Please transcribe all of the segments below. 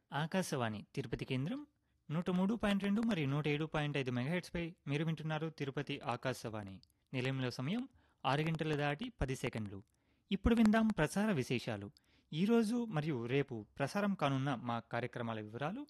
ఆకాశవాణి తిరుపతి కేంద్రం నూట మూడు పాయింట్ రెండు మరియు నూట ఏడు పాయింట్ ఐదు మెగాహెట్స్పై మీరు వింటున్నారు తిరుపతి ఆకాశవాణి నిలయంలో సమయం ఆరు గంటల దాటి పది సెకండ్లు ఇప్పుడు విందాం ప్రసార విశేషాలు ఈరోజు మరియు రేపు ప్రసారం కానున్న మా కార్యక్రమాల వివరాలు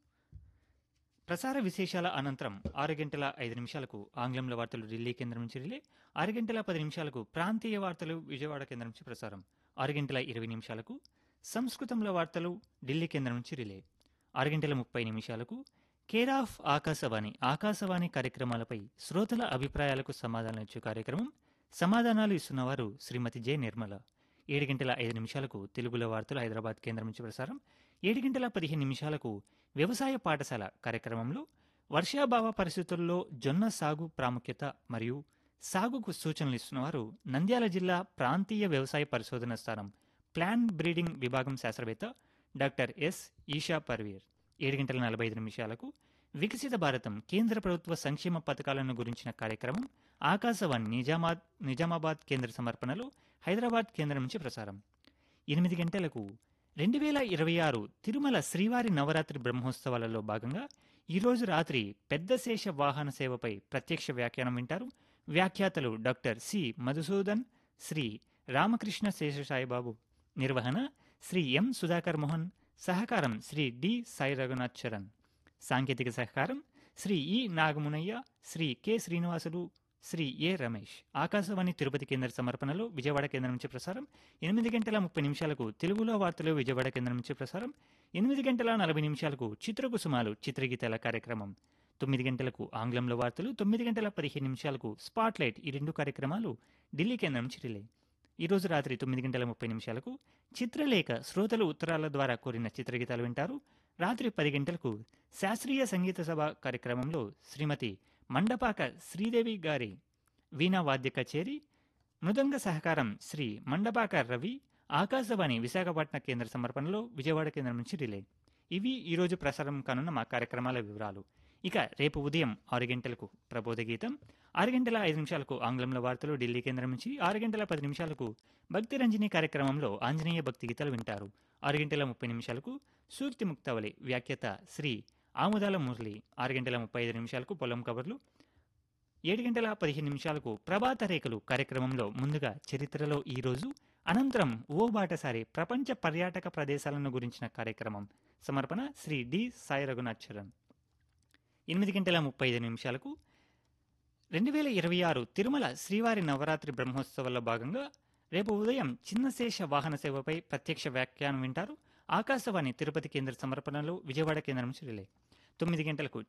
ప్రసార విశేషాల అనంతరం ఆరు గంటల ఐదు నిమిషాలకు ఆంగ్లంలో వార్తలు ఢిల్లీ కేంద్రం నుంచి రిలే ఆరు గంటల పది నిమిషాలకు ప్రాంతీయ వార్తలు విజయవాడ కేంద్రం నుంచి ప్రసారం ఆరు గంటల ఇరవై నిమిషాలకు సంస్కృతంలో వార్తలు ఢిల్లీ కేంద్రం నుంచి రిలే ఆరు గంటల ముప్పై నిమిషాలకు కేర్ ఆఫ్ ఆకాశవాణి ఆకాశవాణి కార్యక్రమాలపై శ్రోతల అభిప్రాయాలకు సమాధానం ఇచ్చే కార్యక్రమం సమాధానాలు ఇస్తున్నవారు శ్రీమతి జె నిర్మల ఏడు గంటల ఐదు నిమిషాలకు తెలుగులో వార్తలు హైదరాబాద్ కేంద్రం నుంచి ప్రసారం ఏడు గంటల పదిహేను నిమిషాలకు వ్యవసాయ పాఠశాల కార్యక్రమంలో వర్షాభావ పరిస్థితుల్లో జొన్న సాగు ప్రాముఖ్యత మరియు సాగుకు సూచనలు ఇస్తున్నవారు నంద్యాల జిల్లా ప్రాంతీయ వ్యవసాయ పరిశోధన స్థానం ప్లాన్ బ్రీడింగ్ విభాగం శాస్త్రవేత్త డాక్టర్ ఎస్ ఈషా పర్వీర్ ఏడు గంటల నలభై ఐదు నిమిషాలకు వికసిత భారతం కేంద్ర ప్రభుత్వ సంక్షేమ పథకాలను గురించిన కార్యక్రమం ఆకాశవాణి నిజామాబాద్ నిజామాబాద్ కేంద్ర సమర్పణలో హైదరాబాద్ కేంద్రం నుంచి ప్రసారం ఎనిమిది గంటలకు రెండు వేల ఇరవై ఆరు తిరుమల శ్రీవారి నవరాత్రి బ్రహ్మోత్సవాలలో భాగంగా ఈరోజు రాత్రి పెద్ద శేష వాహన సేవపై ప్రత్యక్ష వ్యాఖ్యానం వింటారు వ్యాఖ్యాతలు డాక్టర్ సి మధుసూదన్ శ్రీ రామకృష్ణ శేషసాయిబాబు నిర్వహణ శ్రీ ఎం సుధాకర్ మోహన్ సహకారం శ్రీ డి సాయి రఘునాథ్ చరణ్ సాంకేతిక సహకారం Shri E Nagamunayya Shri K Srinivasulu Shri A Ramesh Akashvani Tirupati కేంద్ర సమర్పణలో విజయవాడ కేంద్రం నుంచి ప్రసారం ఎనిమిది గంటల ముప్పై నిమిషాలకు తెలుగులో వార్తలు విజయవాడ కేంద్రం నుంచి ప్రసారం ఎనిమిది గంటల నలభై నిమిషాలకు చిత్రకుసుమాలు చిత్రగీతాల కార్యక్రమం తొమ్మిది గంటలకు ఆంగ్లంలో వార్తలు తొమ్మిది గంటల పదిహేను నిమిషాలకు స్పాట్లైట్ ఈ రెండు కార్యక్రమాలు ఢిల్లీ కేంద్రం నుంచి రిలే ఈరోజు రాత్రి తొమ్మిది గంటల ముప్పై నిమిషాలకు చిత్రలేఖ శ్రోతలు ఉత్తరాల ద్వారా కోరిన చిత్రగీతాలు వింటారు రాత్రి పది గంటలకు శాస్త్రీయ సంగీత సభ కార్యక్రమంలో శ్రీమతి మండపాక శ్రీదేవి గారి వీణా వాద్య కచేరి మృదంగ సహకారం శ్రీ మండపాక రవి ఆకాశవాణి విశాఖపట్నం కేంద్ర సమర్పణలో విజయవాడ కేంద్రం నుంచి రిలే ఇవి ఈరోజు ప్రసారం కానున్న మా కార్యక్రమాల వివరాలు ఇక రేపు ఉదయం ఆరు గంటలకు ప్రబోధ గీతం ఆరు గంటల ఐదు నిమిషాలకు ఆంగ్లంలో వార్తలు ఢిల్లీ కేంద్రం నుంచి ఆరు గంటల పది నిమిషాలకు భక్తి రంజని కార్యక్రమంలో ఆంజనేయ భక్తి గీతాలు వింటారు ఆరు గంటల ముప్పై నిమిషాలకు సూక్తి ముక్తవలి వ్యాఖ్యత శ్రీ ఆముదాల మురళి ఆరు గంటల ముప్పై ఐదు నిమిషాలకు పొలం కబర్లు ఏడు గంటల పదిహేను నిమిషాలకు ప్రభాత రేఖలు కార్యక్రమంలో ముందుగా చరిత్రలో ఈరోజు అనంతరం ఓ బాటసారి ప్రపంచ పర్యాటక ప్రదేశాలను గురించిన కార్యక్రమం సమర్పణ శ్రీ డి సాయి రఘునాథ్ చరణ్ ఎనిమిది గంటల ముప్పై ఐదు నిమిషాలకు రెండు వేల ఇరవై ఆరు తిరుమల శ్రీవారి నవరాత్రి బ్రహ్మోత్సవాల్లో భాగంగా రేపు ఉదయం చిన్నశేష వాహన సేవపై ప్రత్యక్ష వ్యాఖ్యానం వింటారు ఆకాశవాణి తిరుపతి కేంద్ర సమర్పణలో విజయవాడ కేంద్రం నుంచి రిలే తొమ్మిది గంటలకు